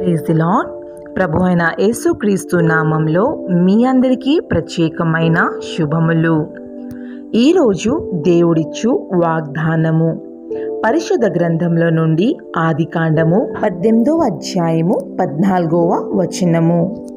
praise the lord ప్రభు అయిన యేసుక్రీస్తు నామంలో మీ అందరికీ ప్రత్యేకమైన శుభములు ఈరోజు దేవుడిచ్చు వాగ్దానము పరిశుద్ధ గ్రంథంలో నుండి ఆదికాండము పద్దెనిమిదవ అధ్యాయము పద్నాలుగవ వచనము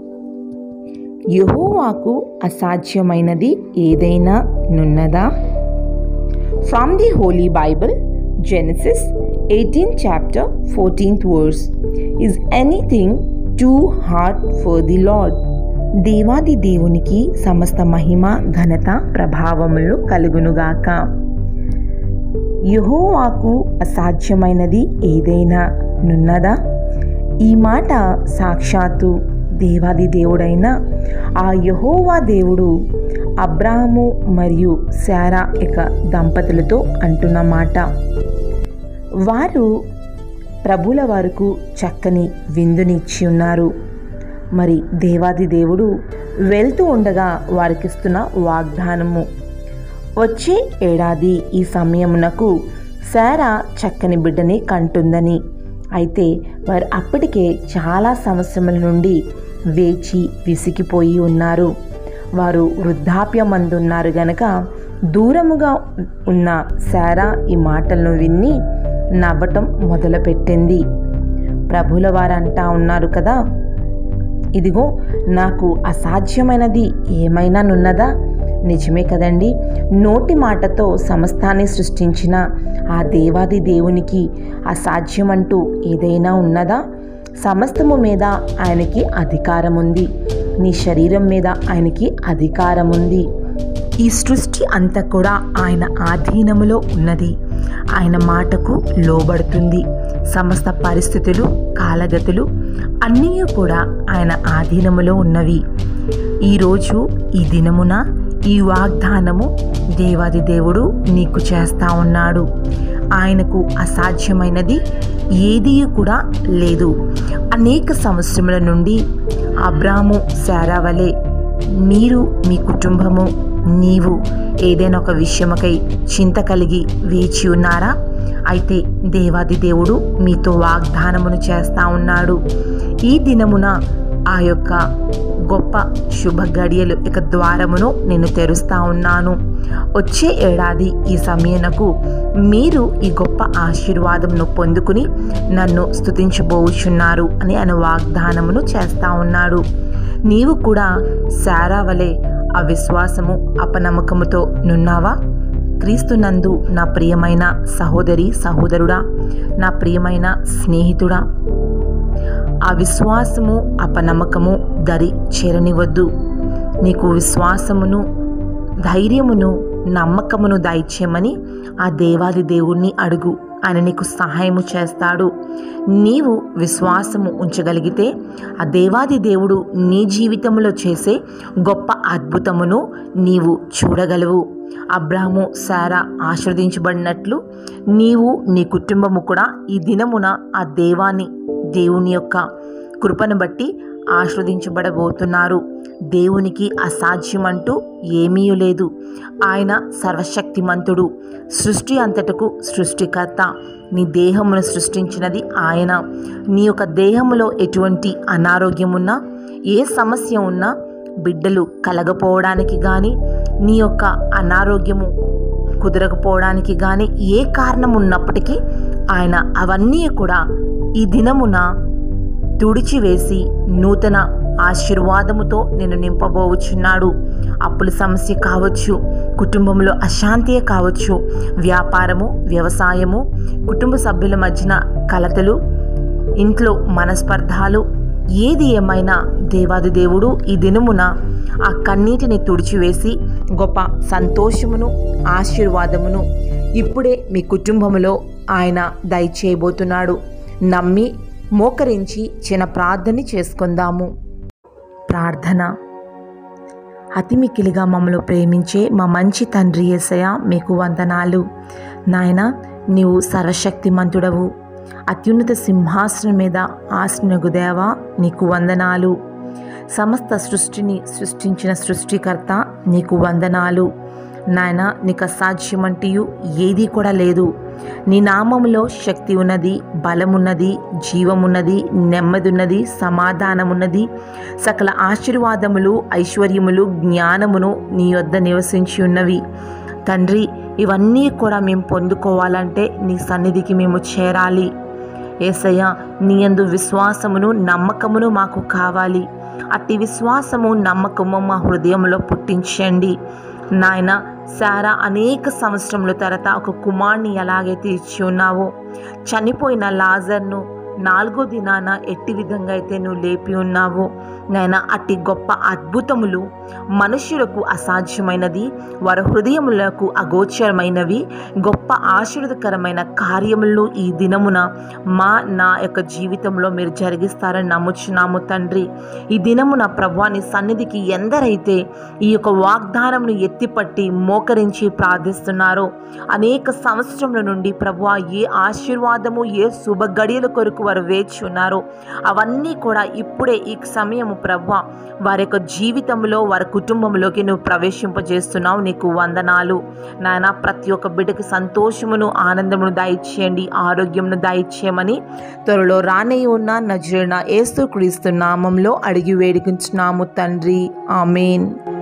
యెహోవాకు అసాధ్యమైనది ఏదైనా నున్నదా from the holy Bible Genesis 18th chapter 14th verse is anything too hard for the lord దేవాది దేవునికి సమస్త మహిమ ఘనత ప్రభావములు కలుగునుగాక యెహోవాకు అసాధ్యమైనది ఏదైనా నున్నదా ఈ మాట సాక్షాత్తు దేవాది దేవుడైన ఆ యహోవా దేవుడు అబ్రాహము మరియు శారా ఇక దంపతులతో అంటున్న మాట వారు ప్రభుల వరకు చక్కని విందునిచ్చి ఉన్నారు మరి దేవాది దేవుడు వెళ్తూ ఉండగా వారికిస్తున్న వాగ్దానము వచ్చే ఏడాది ఈ సమయమునకు శారా చక్కని బిడ్డని కంటుందని అయితే వారు అప్పటికే చాలా సంవత్సరముల నుండి వేచి విసిగిపోయి ఉన్నారు వారు వృద్ధాప్యమందున్నారు గనక దూరముగా ఉన్న శారా ఈ మాటలను విన్ని నవ్వటం మొదలుపెట్టింది ప్రభుల వారు అంటా ఉన్నారు కదా ఇదిగో నాకు అసాధ్యమైనది ఏమైనా నున్నదా నిజమే కదండి నోటి మాటతో సమస్తాన్ని సృష్టించిన ఆ దేవాది దేవునికి అసాధ్యమంటూ ఏదైనా ఉన్నదా సమస్తము మీద ఆయనకి అధికారం ఉంది నీ శరీరం మీద ఆయనకి అధికారం ఉంది ఈ సృష్టి అంతా కూడా ఆయన ఆధీనములో ఉన్నది ఆయన మాటకు లోబడుతుంది సమస్త పరిస్థితులు కాలగతులు అన్నీ కూడా ఆయన ఆధీనములో ఉన్నవి ఈరోజు ఈ దినమున ఈ వాగ్దానము దేవాది దేవుడు నీకు చేస్తా ఉన్నాడు ఆయనకు అసాధ్యమైనది ఏదీ కూడా లేదు అనేక సంవత్సరముల నుండి అబ్రాము శారావలే మీరు మీ కుటుంబము నీవు ఏదైనా ఒక విషయమకై చింత కలిగి వేచి ఉన్నారా అయితే దేవాది దేవుడు మీతో వాగ్దానమును చేస్తా ఉన్నాడు ఈ దినమున ఆ యొక్క గొప్ప శుభ గడియలు ఇక ద్వారమును నేను తెరుస్తా ఉన్నాను వచ్చే ఏడాది ఈ సమయనకు మీరు ఈ గొప్ప ఆశీర్వాదమును పొందుకుని నన్ను స్తుతించబోచున్నారు అని ఆయన వాగ్దానమును చేస్తా ఉన్నాడు నీవు కూడా శారా వలె అవిశ్వాసము అపనమ్మకముతో నున్నావా క్రీస్తునందు నా ప్రియమైన సహోదరి సహోదరుడా నా ప్రియమైన స్నేహితుడా ఆ విశ్వాసము అపనమ్మకము దరి చేరనివద్దు నీకు విశ్వాసమును ధైర్యమును నమ్మకమును దయచేయమని ఆ దేవాది దేవుణ్ణి అడుగు ఆయన నీకు సహాయము చేస్తాడు నీవు విశ్వాసము ఉంచగలిగితే ఆ దేవాది దేవుడు నీ జీవితంలో చేసే గొప్ప అద్భుతమును నీవు చూడగలవు అబ్రాహము సారా ఆశీర్వదించబడినట్లు నీవు నీ కుటుంబము కూడా ఈ దినమున ఆ దేవాన్ని దేవుని యొక్క కృపను బట్టి ఆస్వాదించబడబోతున్నారు దేవునికి అసాధ్యమంటూ ఏమీ లేదు ఆయన సర్వశక్తిమంతుడు సృష్టి అంతటకు సృష్టికర్త నీ దేహమును సృష్టించినది ఆయన నీ యొక్క దేహములో ఎటువంటి అనారోగ్యం ఉన్నా ఏ సమస్య ఉన్నా బిడ్డలు కలగపోవడానికి కానీ నీ యొక్క అనారోగ్యము కుదరకపోవడానికి కానీ ఏ కారణం ఉన్నప్పటికీ ఆయన అవన్నీ కూడా ఈ దినమున తుడిచివేసి నూతన ఆశీర్వాదముతో నేను నింపబోచున్నాడు అప్పుల సమస్య కావచ్చు కుటుంబంలో అశాంతియే కావచ్చు వ్యాపారము వ్యవసాయము కుటుంబ సభ్యుల మధ్యన కలతలు ఇంట్లో మనస్పర్ధాలు ఏది ఏమైనా దేవాది దేవుడు ఈ దినమున ఆ కన్నీటిని తుడిచివేసి గొప్ప సంతోషమును ఆశీర్వాదమును ఇప్పుడే మీ కుటుంబములో ఆయన దయచేయబోతున్నాడు నమ్మి మోకరించి చిన్న ప్రార్థన చేసుకుందాము ప్రార్థన అతి మిక్కిలిగా మమ్మల్ని ప్రేమించే మా మంచి తండ్రి ఏసయ మీకు వందనాలు నాయన నీవు సర్వశక్తిమంతుడవు అత్యున్నత సింహాసనం మీద ఆశ్రనగు దేవా నీకు వందనాలు సమస్త సృష్టిని సృష్టించిన సృష్టికర్త నీకు వందనాలు నాయన నీకు అసాధ్యమంటియు ఏది కూడా లేదు నీ నామంలో శక్తి ఉన్నది బలమున్నది జీవమున్నది నెమ్మది ఉన్నది సమాధానమున్నది సకల ఆశీర్వాదములు ఐశ్వర్యములు జ్ఞానమును నీ యొద్ద నివసించి ఉన్నవి తండ్రి ఇవన్నీ కూడా మేము పొందుకోవాలంటే నీ సన్నిధికి మేము చేరాలి ఏసయ్య నీ యందు విశ్వాసమును నమ్మకమును మాకు కావాలి అట్టి విశ్వాసము నమ్మకము మా హృదయంలో పుట్టించండి నాయన సారా అనేక సంవత్సరముల తర్వాత ఒక కుమార్ని ఎలాగైతే ఇచ్చి ఉన్నావో చనిపోయిన లాజర్ను నాలుగో దినాన ఎట్టి విధంగా అయితే నువ్వు లేపి ఉన్నావో నాయన అట్టి గొప్ప అద్భుతములు మనుషులకు అసాధ్యమైనది వారి హృదయములకు అగోచరమైనవి గొప్ప ఆశీర్వదకరమైన కార్యములను ఈ దినమున మా నా యొక్క జీవితంలో మీరు జరిగిస్తారని నమ్ముచున్నాము తండ్రి ఈ దినమున ప్రభువాని సన్నిధికి ఎందరైతే ఈ యొక్క వాగ్దానంను ఎత్తిపట్టి మోకరించి ప్రార్థిస్తున్నారో అనేక సంవత్సరముల నుండి ప్రభువా ఏ ఆశీర్వాదము ఏ శుభ గడియల కొరకు వారు వేచి ఉన్నారో అవన్నీ కూడా ఇప్పుడే ఈ సమయము ప్రభు వారి యొక్క జీవితంలో వారి కుటుంబంలోకి నువ్వు ప్రవేశింపజేస్తున్నావు నీకు వందనాలు నాయన ప్రతి ఒక్క బిడ్డకి సంతోషమును ఆనందమును దయచేయండి ఆరోగ్యమును దయచేయమని త్వరలో రానే ఉన్న నజరున ఏసు క్రీస్తు నామంలో అడిగి వేడుకుంటున్నాము తండ్రి ఆమెన్